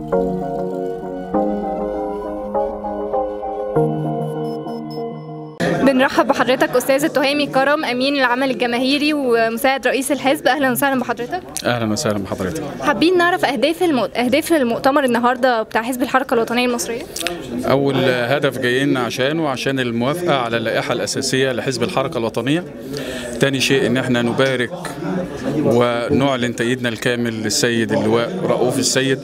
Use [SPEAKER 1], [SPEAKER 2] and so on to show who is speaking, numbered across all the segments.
[SPEAKER 1] بنرحب بحضرتك استاذ التهامي كرم امين العمل الجماهيري ومساعد رئيس الحزب اهلا وسهلا بحضرتك
[SPEAKER 2] اهلا وسهلا بحضرتك
[SPEAKER 1] حابين نعرف اهداف الم... اهداف المؤتمر النهارده بتاع حزب الحركه الوطنيه المصريه
[SPEAKER 2] اول هدف جايين عشانه عشان الموافقه على اللائحه الاساسيه لحزب الحركه الوطنيه تاني شيء ان احنا نبارك ونعلن تأييدنا الكامل للسيد اللواء رؤوف السيد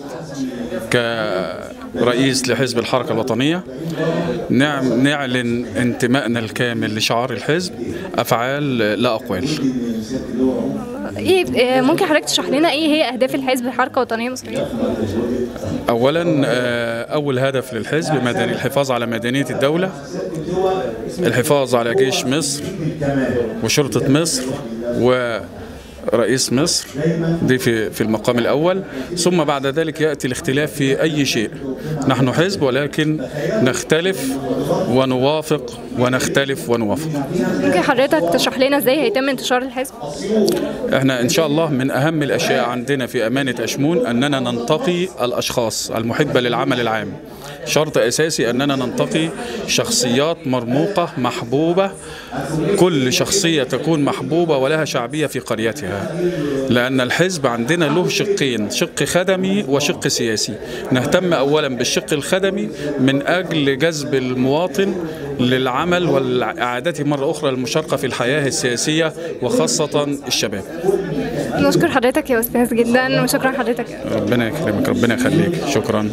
[SPEAKER 2] كرئيس لحزب الحركة الوطنية نعم نعلن انتمائنا الكامل لشعار الحزب أفعال لا أقوال
[SPEAKER 1] ايه إيه، ممكن حضرتك تشرح لنا ايه هي اهداف الحزب الحركه الوطنيه المصريه
[SPEAKER 2] أولا آه، أول هدف للحزب مدني الحفاظ على مدنية الدولة الحفاظ على جيش مصر وشرطة مصر و رئيس مصر دي في في المقام الاول ثم بعد ذلك ياتي الاختلاف في اي شيء نحن حزب ولكن نختلف ونوافق ونختلف ونوافق
[SPEAKER 1] ممكن حضرتك تشرح لنا ازاي هيتم انتشار الحزب
[SPEAKER 2] احنا ان شاء الله من اهم الاشياء عندنا في امانه اشمون اننا ننتقي الاشخاص المحبه للعمل العام شرط اساسي اننا ننتقي شخصيات مرموقه محبوبه كل شخصيه تكون محبوبه ولها شعبيه في قريتها لان الحزب عندنا له شقين شق خدمي وشق سياسي نهتم اولا بالشق الخدمي من اجل جذب المواطن للعمل والاعادته مره اخرى للمشاركه في الحياه السياسيه وخاصه الشباب
[SPEAKER 1] نشكر حضرتك يا استاذ جدا وشكرا حضرتك
[SPEAKER 2] ربنا يكرمك ربنا يخليك شكرا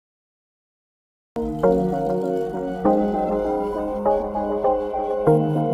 [SPEAKER 3] thank you